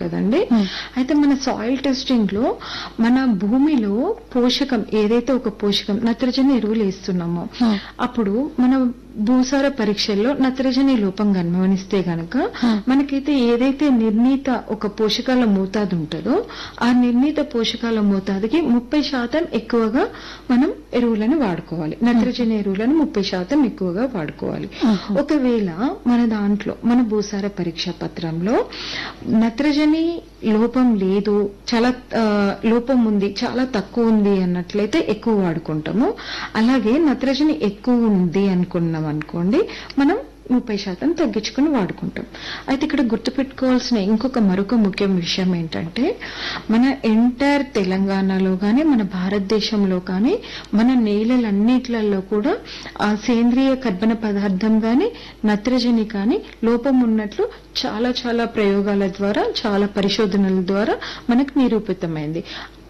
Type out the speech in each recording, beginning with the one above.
కదండి అయితే మన సాయిల్ టెస్టింగ్ లో మన భూమిలో పోషకం ఏదైతే ఒక పోషకం నత్రజని ఎరువులు వేస్తున్నామో Hmm. అప్పుడు మన భూసార పరీక్షల్లో నత్రజని లోపం గమనిస్తే గనక మనకైతే ఏదైతే నిర్ణీత ఒక పోషకాల మోతాదు ఉంటుందో ఆ నిర్ణీత పోషకాల మోతాదుకి ముప్పై శాతం ఎక్కువగా మనం ఎరువులను వాడుకోవాలి నత్రజని ఎరువులను ముప్పై శాతం ఎక్కువగా వాడుకోవాలి ఒకవేళ మన దాంట్లో మన భూసార పరీక్ష పత్రంలో నత్రజని లోపం లేదు చాలా ఆ, లోపం ఉంది చాలా తక్కువ ఉంది అన్నట్లయితే ఎక్కువ వాడుకుంటాము అలాగే నత్రజని ఎక్కువ ఉంది అనుకున్నాం అనుకోండి మనం ముప్పై శాతం తగ్గించుకుని వాడుకుంటాం అయితే ఇక్కడ గుర్తుపెట్టుకోవాల్సిన ఇంకొక మరొక ముఖ్య విషయం ఏంటంటే మన ఎంటైర్ తెలంగాణలో కానీ మన భారతదేశంలో కానీ మన నేలలన్నిట్లలో కూడా ఆ సేంద్రియ కర్బన పదార్థం కానీ నత్రజని కానీ లోపం ఉన్నట్లు చాలా చాలా ప్రయోగాల ద్వారా చాలా పరిశోధనల ద్వారా మనకు నిరూపితమైంది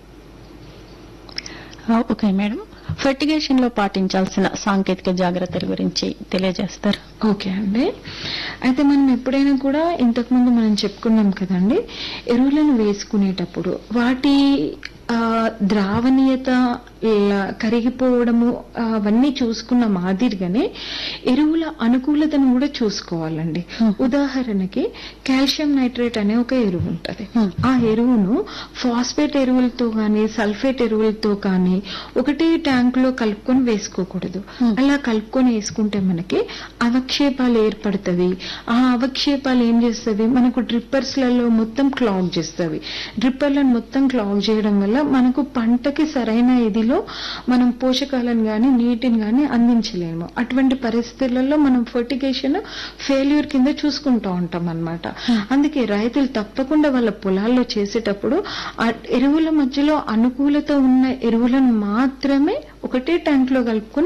ఆ, ఓకే మేడం ఫెర్టిగేషన్ లో పాటించాల్సిన సాంకేతిక జాగ్రత్తల గురించి తెలియజేస్తారు ఓకే అండి అయితే మనం ఎప్పుడైనా కూడా ఇంతకుముందు మనం చెప్పుకున్నాం కదండి ఎరువులను వేసుకునేటప్పుడు వాటి ఆ, ద్రావణీయత ల- కరిగిపోవడము ఆ, అవన్నీ చూసుకున్న మాదిరిగానే ఎరువుల అనుకూలతను కూడా చూసుకోవాలండి ఉదాహరణకి కాల్షియం నైట్రేట్ అనే ఒక ఎరువు ఉంటది Hmm. ఆ ఎరువును ఫాస్ఫేట్ ఎరువులతో కానీ సల్ఫేట్ ఎరువులతో కానీ ఒకటే ట్యాంక్ లో కలుపుకొని వేసుకోకూడదు Hmm. అలా కలుపుకొని వేసుకుంటే మనకి అవక్షేపాలు ఏర్పడుతుంది ఆ అవక్షేపాలు ఏం చేస్తవి మనకు డ్రిప్పర్స్ లలో మొత్తం క్లాగ్ చేస్తవి డ్రిప్పర్లను మొత్తం క్లాగ్ చేయడం వల్ల మనకు పంటకి సరైన ఇదిలో మనం పోషకాలను గాని నీటిని గాని అందించలేము అటువంటి పరిస్థితులలో మనం ఫర్టిగేషన్ ఫెయిల్యూర్ కింద చూసుకుంటూ ఉంటాం అన్నమాట అందుకే రైతులు తప్పకుండా వాళ్ళ పొలాల్లో చేసేటప్పుడు ఆ ఎరువుల మధ్యలో అనుకూలత ఉన్న ఎరువులను మాత్రమే ఒకటే ట్యాంక్ లో కలుపుకొని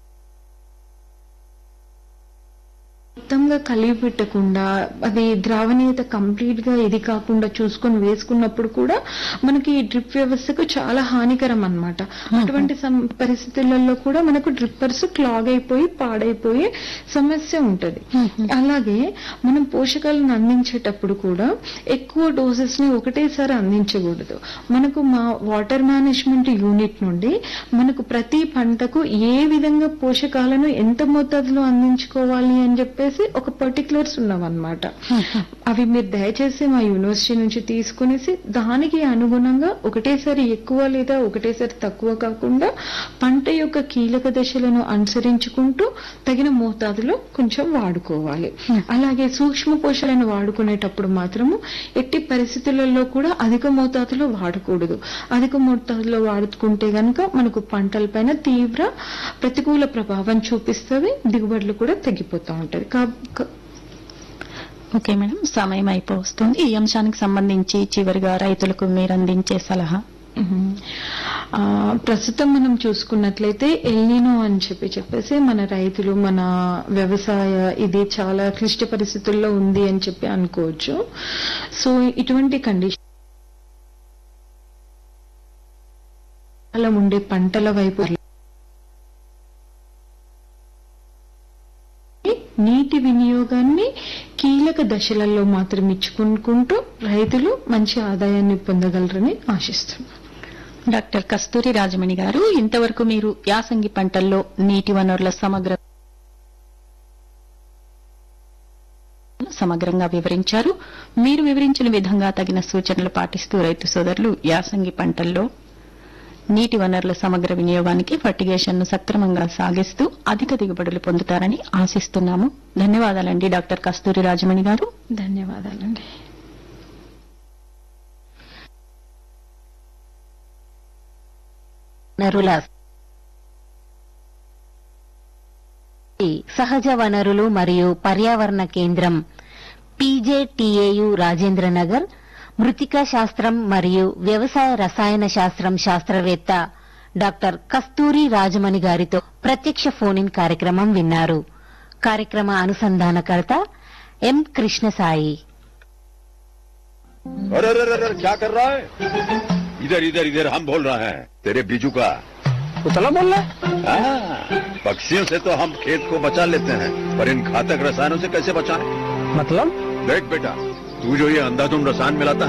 మొత్తంగా కలిగి పెట్టకుండా అది ద్రావణీయత కంప్లీట్ గా ఇది కాకుండా చూసుకొని వేసుకున్నప్పుడు కూడా మనకి ఈ డ్రిప్ వ్యవస్థకు చాలా హానికరం అన్నమాట అటువంటి సం- పరిస్థితులలో కూడా మనకు డ్రిప్పర్స్ క్లాగ్ అయిపోయి పాడైపోయే సమస్య ఉంటది అలాగే మనం పోషకాలను అందించేటప్పుడు కూడా ఎక్కువ డోసెస్ ని ఒకటేసారి అందించకూడదు మనకు మా వాటర్ మేనేజ్మెంట్ యూనిట్ నుండి మనకు ప్రతి పంటకు ఏ విధంగా పోషకాలను ఎంత మోతాదులో అందించుకోవాలి అని చెప్పేసి ఒక పర్టికులర్స్ ఉన్నామన్నమాట అవి మీరు దయచేసి మా యూనివర్సిటీ నుంచి తీసుకునేసి దానికి అనుగుణంగా ఒకటేసారి ఎక్కువ లేదా ఒకటేసారి తక్కువ కాకుండా పంట యొక్క కీలక దశలను అనుసరించుకుంటూ తగిన మోతాదులో కొంచెం వాడుకోవాలి అలాగే సూక్ష్మ పోషకాలను వాడుకునేటప్పుడు మాత్రము ఎట్టి పరిస్థితులలో కూడా అధిక మోతాదులో వాడకూడదు అధిక మోతాదులో వాడుకుంటే గనుక మనకు పంటలపైన తీవ్ర ప్రతికూల ప్రభావం చూపిస్తుంది దిగుబడులు కూడా తగ్గిపోతూ ఉంటది కా- కా- ఓకే మేడం సమయం అయిపోతుంది ఈ అంశానికి సంబంధించి చివరిగా రైతులకు మీరు అందించే సలహా మ్మ్. ఆ, ప్రస్తుతం మనం చూసుకున్నట్లయితే ఎల్నినో అని చెప్పి చెప్పేసి మన రైతులు మన వ్యవసాయ ఇది చాలా క్లిష్ట పరిస్థితుల్లో ఉంది అని చెప్పి అనుకోవచ్చు సో ఇటువంటి కండిషన్ అలా ఉండే పంటల వైపు నీటి వినియోగాన్ని కీలక దశలలో మాత్రం ఇచ్చుకుంటూ రైతులు మంచి ఆదాయాన్ని పొందగలరని ఆశిస్తున్నాను డాక్టర్ కస్తూరి రాజమణి గారు ఇంతవరకు మీరు యాసంగి పంటల్లో నీటి వనరుల సమగ్ర సమగ్రంగా వివరించారు మీరు వివరించిన విధంగా తగిన సూచనలు పాటిస్తూ రైతు సోదరులు యాసంగి పంటల్లో నీటి వనరుల సమగ్ర వినియోగానికి ఫర్టిగేషన్ ను సక్రమంగా సాగిస్తూ అధిక దిగుబడులు పొందుతారని ఆశిస్తున్నాము ధన్యవాదాలండి డాక్టర్ కస్తూరి రాజమణి గారు ధన్యవాదాలండి వనరుల సహజ వనరులు మరియు పర్యావరణ కేంద్రం పీజేటీఏయు రాజేంద్రనగర్ మృతికా శాస్త్రం మరియు వ్యవసాయ రసాయన శాస్త్రం శాస్త్రవేత్త డాక్టర్ కస్తూరి రాజమణి గారితో ప్రత్యక్ష ఫోన్ ఇన్ కార్యక్రమం విన్నారు కార్యక్రమ అనుసంధానకర్త ఎం కృష్ణసాయి अरे अरे अरे अरे, क्या कर रहा है इधर इधर इधर हम बोल रहे हैं तेरे बीजू का उतला बोल रहा है हाँ, पक्षियों से तो हम खेत को बचा लेते हैं पर इन घातक रसायनों से कैसे बचाएं? मतलब देख बेटा तू जो ये अंधाधुंध रसायन मिलाता है